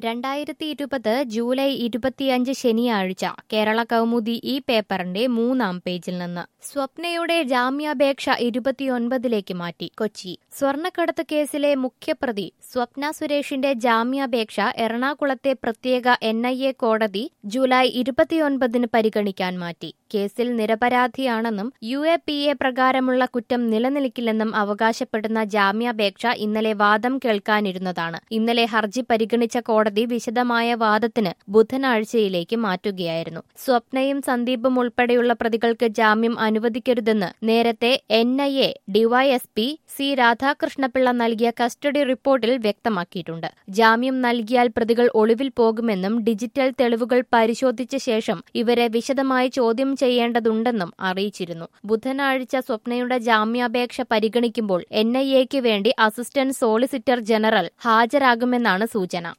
രണ്ടായിരത്തി ഇരുപത് ജൂലൈ ഇരുപത്തിയഞ്ച് ശനിയാഴ്ച കേരള കൗമുദി ഈ പേപ്പറിന്റെ മൂന്നാം പേജിൽ നിന്ന് സ്വപ്നയുടെ ജാമ്യാപേക്ഷ ഇരുപത്തിയൊൻപതിലേക്ക് മാറ്റി കൊച്ചി സ്വർണ്ണക്കടത്ത് കേസിലെ മുഖ്യപ്രതി സ്വപ്ന സുരേഷിന്റെ ജാമ്യാപേക്ഷ എറണാകുളത്തെ പ്രത്യേക എൻ ഐ എ കോടതി ജൂലൈ ഇരുപത്തിയൊൻപതിന് പരിഗണിക്കാൻ മാറ്റി കേസിൽ നിരപരാധിയാണെന്നും യു എ പി എ പ്രകാരമുള്ള കുറ്റം നിലനിൽക്കില്ലെന്നും അവകാശപ്പെടുന്ന ജാമ്യാപേക്ഷ ഇന്നലെ വാദം കേൾക്കാനിരുന്നതാണ് ഇന്നലെ ഹർജി പരിഗണിച്ച കോടതി വിശദമായ വാദത്തിന് ബുധനാഴ്ചയിലേക്ക് മാറ്റുകയായിരുന്നു സ്വപ്നയും സന്ദീപും ഉൾപ്പെടെയുള്ള പ്രതികൾക്ക് ജാമ്യം അനുവദിക്കരുതെന്ന് നേരത്തെ N I A DYSP C Radhakrishna Pillai നൽകിയ കസ്റ്റഡി റിപ്പോർട്ടിൽ വ്യക്തമാക്കിയിട്ടുണ്ട് ജാമ്യം നൽകിയാൽ പ്രതികൾ ഒളിവിൽ പോകുമെന്നും ഡിജിറ്റൽ തെളിവുകൾ പരിശോധിച്ച ശേഷം ഇവരെ വിശദമായി ചോദ്യം ചെയ്യേണ്ടതുണ്ടെന്നും അറിയിച്ചിരുന്നു ബുധനാഴ്ച സ്വപ്നയുടെ ജാമ്യാപേക്ഷ പരിഗണിക്കുമ്പോൾ എൻ ഐ എക്ക് വേണ്ടി അസിസ്റ്റന്റ് സോളിസിറ്റർ ജനറൽ ഹാജരാകുമെന്നാണ് സൂചന